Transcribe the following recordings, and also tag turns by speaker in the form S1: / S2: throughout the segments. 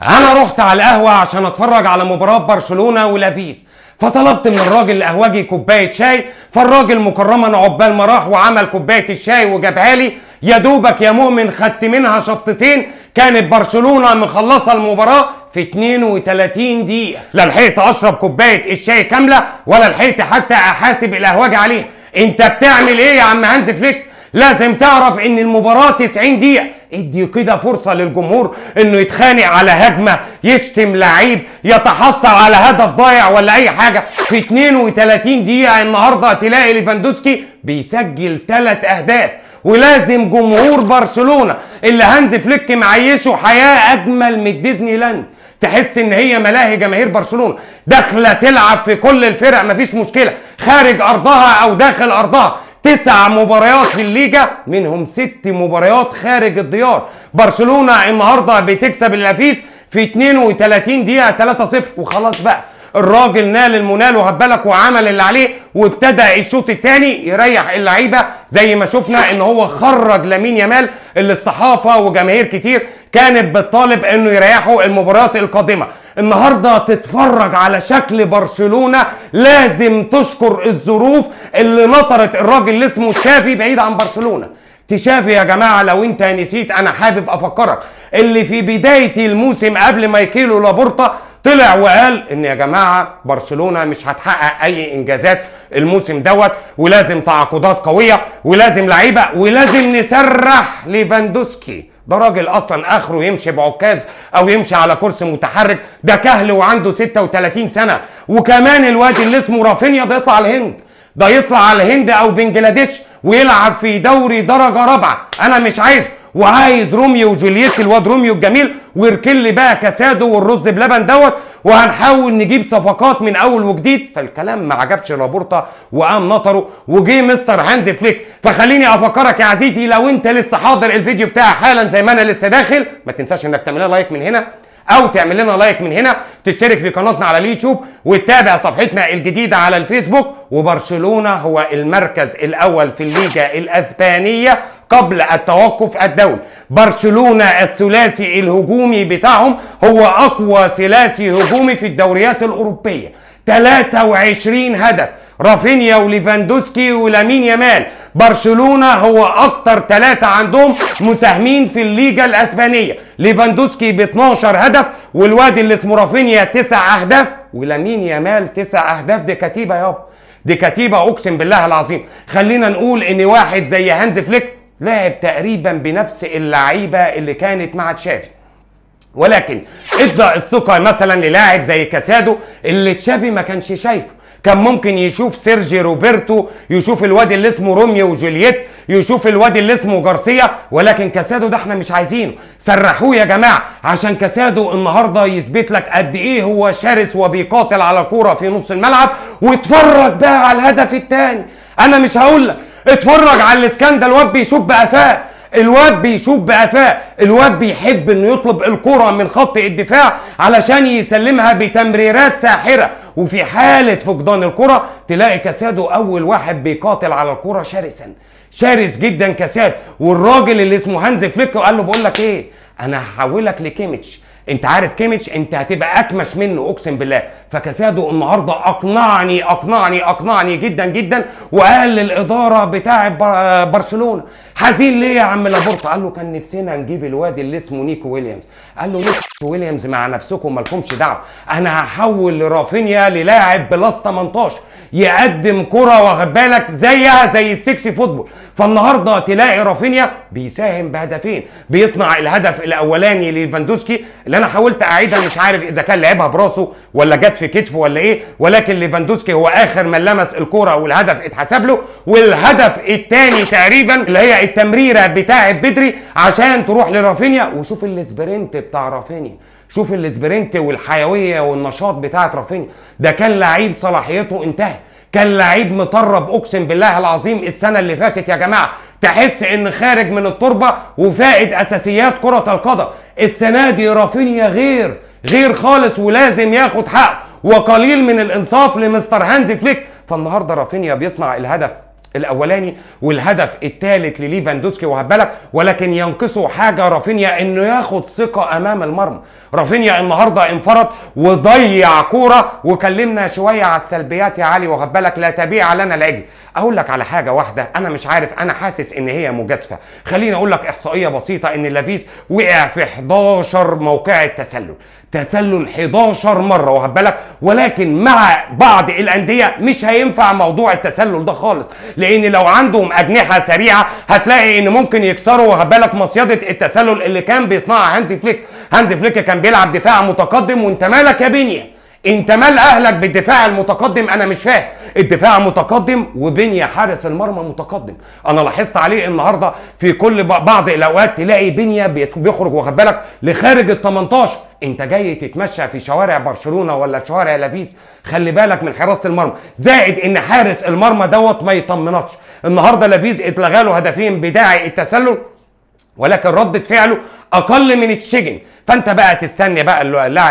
S1: انا رحت على القهوه عشان اتفرج على مباراه برشلونه ولافيس فطلبت من الراجل القهوجي كوبايه شاي فالراجل مكرما عقبال ما راح وعمل كوبايه الشاي وجابها لي يا دوبك يا مؤمن خدت منها شفطتين كانت برشلونه مخلصه المباراه في 32 دقيقه لا لحقت اشرب كوبايه الشاي كامله ولا لحقت حتى احاسب القهوجي عليها انت بتعمل ايه يا عم هانز فليك لازم تعرف ان المباراه 90 دقيقه ادي كده فرصة للجمهور انه يتخانق على هجمة يشتم لعيب يتحصل على هدف ضايع ولا اي حاجة في 32 دقيقة النهاردة تلاقي ليفاندوسكي بيسجل ثلاث اهداف ولازم جمهور برشلونة اللي هانز فليك معيشه حياة اجمل من ديزني لاند تحس ان هي ملاهي جماهير برشلونه داخله تلعب في كل الفرق مفيش مشكله خارج ارضها او داخل ارضها تسع مباريات في الليجا منهم ست مباريات خارج الديار برشلونه النهارده بتكسب الافيس في 32 دقيقه 3-0 وخلاص بقى الراجل نال المنال وهبلك وعمل اللي عليه وابتدى الشوط الثاني يريح اللعيبه زي ما شفنا ان هو خرج لامين يامال اللي الصحافه وجماهير كتير كانت بتطالب انه يريحوا المباريات القادمه النهارده تتفرج على شكل برشلونه لازم تشكر الظروف اللي نطرت الراجل اللي اسمه تشافي بعيد عن برشلونه تشافي يا جماعه لو انت نسيت انا حابب افكرك اللي في بدايه الموسم قبل ما يكيلو لابورتا طلع وقال ان يا جماعه برشلونه مش هتحقق اي انجازات الموسم دوت ولازم تعاقدات قويه ولازم لعيبه ولازم نسرح ليفاندوسكي ده راجل اصلا اخره يمشي بعكاز او يمشي على كرسي متحرك ده كهل وعنده 36 سنه وكمان الواد اللي اسمه رافينيا ده يطلع على الهند ده يطلع على الهند او بنجلاديش ويلعب في دوري درجه رابعه انا مش عايز وعايز روميو وجولييت الواد روميو الجميل ويركن لي بقى كاسادو والرز بلبن دوت وهنحاول نجيب صفقات من اول وجديد فالكلام ما عجبش لابورتا وقام نطره وجه مستر هانز فليك فخليني افكرك يا عزيزي لو انت لسه حاضر الفيديو بتاعي حالا زي ما انا لسه داخل ما تنساش انك تعمل لنا لايك من هنا او تعمل لنا لايك من هنا تشترك في قناتنا على اليوتيوب وتتابع صفحتنا الجديده على الفيسبوك وبرشلونه هو المركز الاول في الليجا الاسبانيه قبل التوقف الدولي برشلونه الثلاثي الهجومي بتاعهم هو اقوى ثلاثي هجومي في الدوريات الاوروبيه 23 هدف رافينيا وليفاندوسكي ولامين يامال برشلونه هو اكتر ثلاثه عندهم مساهمين في الليجا الاسبانيه ليفاندوسكي ب 12 هدف والواد اللي اسمه رافينيا 9 اهداف ولامين يامال 9 اهداف دي كتيبه يابا دي كتيبه اقسم بالله العظيم خلينا نقول ان واحد زي هانز فليك لعب تقريبا بنفس اللعيبه اللي كانت مع تشافي ولكن ادى الثقه مثلا للاعب زي كاسادو اللي تشافي ما كانش شايفه كان ممكن يشوف سيرجي روبرتو يشوف الواد اللي اسمه روميو وجولييت يشوف الواد اللي اسمه جارسيا ولكن كاسادو ده احنا مش عايزينه سرحوه يا جماعه عشان كاسادو النهارده يثبت لك قد ايه هو شرس وبيقاتل على الكوره في نص الملعب واتفرج بقى على الهدف الثاني انا مش هقول لك اتفرج على الاسكندر الواد بيشوف بقفاه الواد بيشوف بقفاه الواد بيحب انه يطلب الكرة من خط الدفاع علشان يسلمها بتمريرات ساحرة وفي حالة فقدان الكرة تلاقي كاسادو اول واحد بيقاتل على الكرة شرسا شرس جدا كاساد والراجل اللي اسمه هانز فليك قال له بقول لك ايه انا هحولك لكيميتش انت عارف كيميتش انت هتبقى اكمش منه اقسم بالله فكاسادو النهارده اقنعني اقنعني اقنعني جدا جدا وقال للاداره بتاع برشلونه حزين ليه يا عم لابورتا قال له كان نفسنا نجيب الواد اللي اسمه نيكو ويليامز قال له نيكو ويليامز مع نفسكم مالكمش دعوه انا هحول لرافينيا للاعب بلس 18 يقدم كرة واخد بالك زيها زي السكسي فوتبول فالنهارده تلاقي رافينيا بيساهم بهدفين بيصنع الهدف الاولاني لليفاندوسكي اللي انا حاولت اعيدها مش عارف اذا كان لعبها براسه ولا جت في كتفه ولا ايه ولكن ليفاندوسكي هو اخر من لمس الكرة والهدف اتحسب له والهدف الثاني تقريبا اللي هي التمريره بتاعه بدري عشان تروح لرافينيا وشوف السبرنت بتاع رافينيا شوف السبرنت والحيويه والنشاط بتاعت رافينيا ده كان لعيب صلاحيته انتهى كان لعيب مطرب اقسم بالله العظيم السنه اللي فاتت يا جماعه تحس ان خارج من التربه وفائد اساسيات كره القدم السنه دي رافينيا غير غير خالص ولازم ياخد حقه وقليل من الانصاف لمستر هانز فليك فالنهارده رافينيا بيصنع الهدف الاولاني والهدف الثالث لليفاندوسكي وهبالك ولكن ينقصه حاجه رافينيا انه ياخد ثقه امام المرمى رافينيا النهارده انفرد وضيع كوره وكلمنا شويه على السلبيات يا علي وهبالك لا تبيع لنا العجل اقول لك على حاجه واحده انا مش عارف انا حاسس ان هي مجازفه خليني اقول لك احصائيه بسيطه ان لافيس وقع في 11 موقع تسلل تسلل 11 مره واخد بالك ولكن مع بعض الانديه مش هينفع موضوع التسلل ده خالص لان لو عندهم اجنحه سريعه هتلاقي ان ممكن يكسروا واخد بالك مصيده التسلل اللي كان بيصنعها هانزي فليك هانزي فليك كان بيلعب دفاع متقدم وانت مالك يا بنيا انت مال اهلك بالدفاع المتقدم انا مش فاهم الدفاع متقدم وبنيا حارس المرمى متقدم انا لاحظت عليه النهارده في كل بعض الاوقات تلاقي بنيا بيخرج واخد بالك لخارج ال 18 انت جاي تتمشى في شوارع برشلونه ولا في شوارع لافيس خلي بالك من حراسه المرمى زائد ان حارس المرمى دوت ما يطمنكش النهارده لافيس اتلغى له هدفين بداعي التسلل ولكن ردة فعله اقل من تشيجن فانت بقى تستني بقى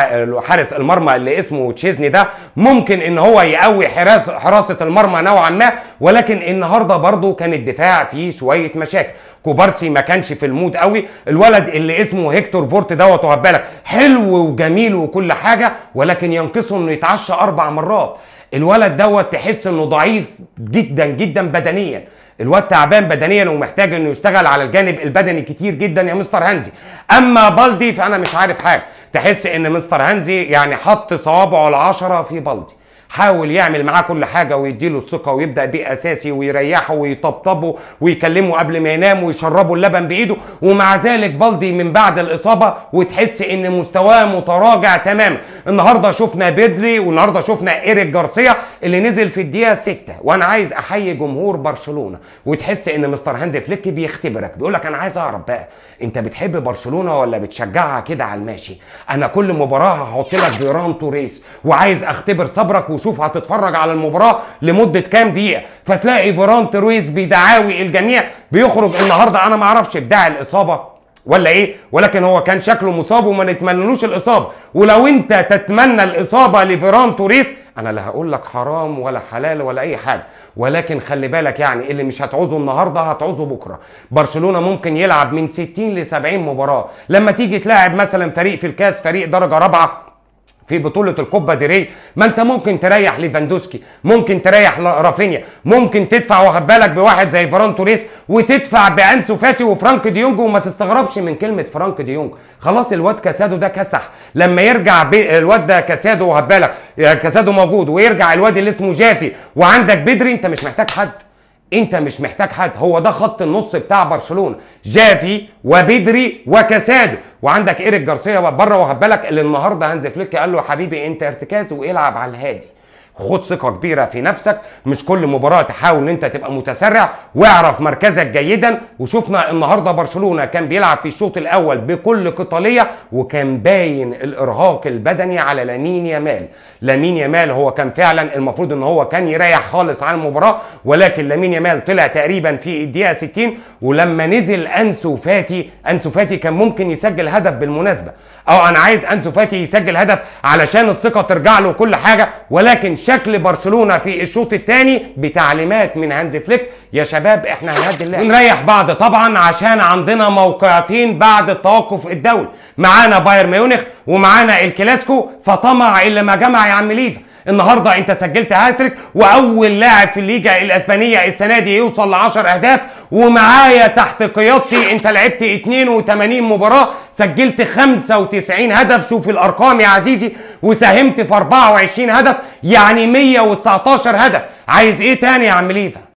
S1: حارس المرمى اللي اسمه تشيزني ده ممكن ان هو يقوي حراس حراسه المرمى نوعا ما ولكن النهارده برضه كان الدفاع فيه شويه مشاكل كوبارسي ما كانش في المود قوي الولد اللي اسمه هيكتور فورت دوت واخد بالك حلو وجميل وكل حاجه ولكن ينقصه انه يتعشى اربع مرات الولد دوت تحس انه ضعيف جدا جدا بدنيا الواد تعبان بدنيا ومحتاج انه يشتغل على الجانب البدني كتير جدا يا مستر هانزي اما بالدي فانا مش عارف حاجه تحس ان مستر هانزي يعني حط صوابعه العشره في بالدي حاول يعمل معاه كل حاجه ويديله الثقه ويبدا بيه اساسي ويريحه ويطبطبه ويكلمه قبل ما ينام ويشربه اللبن بايده ومع ذلك بالدي من بعد الاصابه وتحس ان مستواه متراجع تماما النهارده شفنا بيدري والنهارده شفنا ايريك جارسيا اللي نزل في الدقيقه 6 وانا عايز احيي جمهور برشلونه وتحس ان مستر هانزي فليك بيختبرك بيقول لك انا عايز اعرف بقى انت بتحب برشلونه ولا بتشجعها كده على الماشي انا كل مباراه هحط لك فيران توريس وعايز اختبر صبرك وشوف هتتفرج على المباراه لمده كام دقيقه فتلاقي فيران توريس بدعاوي الجميع بيخرج النهارده انا ما اعرفش بداعي الاصابه ولا ايه ولكن هو كان شكله مصاب وما نتمنلوش الاصابه ولو انت تتمنى الاصابه لفيران توريس انا لا هقول لك حرام ولا حلال ولا اي حاجه ولكن خلي بالك يعني اللي مش هتعوزه النهارده هتعوزه بكره برشلونه ممكن يلعب من 60 ل 70 مباراه لما تيجي تلاعب مثلا فريق في الكاس فريق درجه رابعه في بطولة الكوبا دي ما انت ممكن تريح ليفاندوسكي ممكن تريح رافينيا ممكن تدفع واخد بالك بواحد زي فران توريس وتدفع بانسو فاتي وفرانك ديونج وما تستغربش من كلمة فرانك ديونج خلاص الواد كاسادو ده كسح لما يرجع الواد ده كاسادو واخد بالك كاسادو موجود ويرجع الواد اللي اسمه جافي وعندك بدري انت مش محتاج حد انت مش محتاج حد هو ده خط النص بتاع برشلونه جافي وبدري وكاسادو وعندك ايريك جارسيا بره واخد بالك اللي النهارده هانز فليك قال له يا حبيبي انت ارتكاز والعب على الهادي خد ثقه كبيره في نفسك مش كل مباراه تحاول ان انت تبقى متسرع واعرف مركزك جيدا وشفنا النهارده برشلونه كان بيلعب في الشوط الاول بكل قتاليه وكان باين الارهاق البدني على لامين يامال لامين يامال هو كان فعلا المفروض ان هو كان يريح خالص عن المباراه ولكن لامين يامال طلع تقريبا في الدقيقه 60 ولما نزل انسو فاتي انسو فاتي كان ممكن يسجل هدف بالمناسبه او انا عايز انسو فاتي يسجل هدف علشان الثقه ترجع له كل حاجه ولكن شكل برشلونه في الشوط الثاني بتعليمات من هانز فليك يا شباب احنا هنهدي الله ونريح بعض طبعا عشان عندنا موقعتين بعد التوقف الدولي معانا باير ميونخ ومعانا الكلاسيكو فطمع اللي ما جمع يا عم ليفا النهارده انت سجلت هاتريك واول لاعب في الليجا الاسبانيه السنه دي يوصل ل 10 اهداف ومعايا تحت قيادتي انت لعبت 82 مباراه سجلت 95 هدف شوف الارقام يا عزيزي وساهمت في 24 هدف يعني 119 هدف عايز ايه تاني يا عم ليفا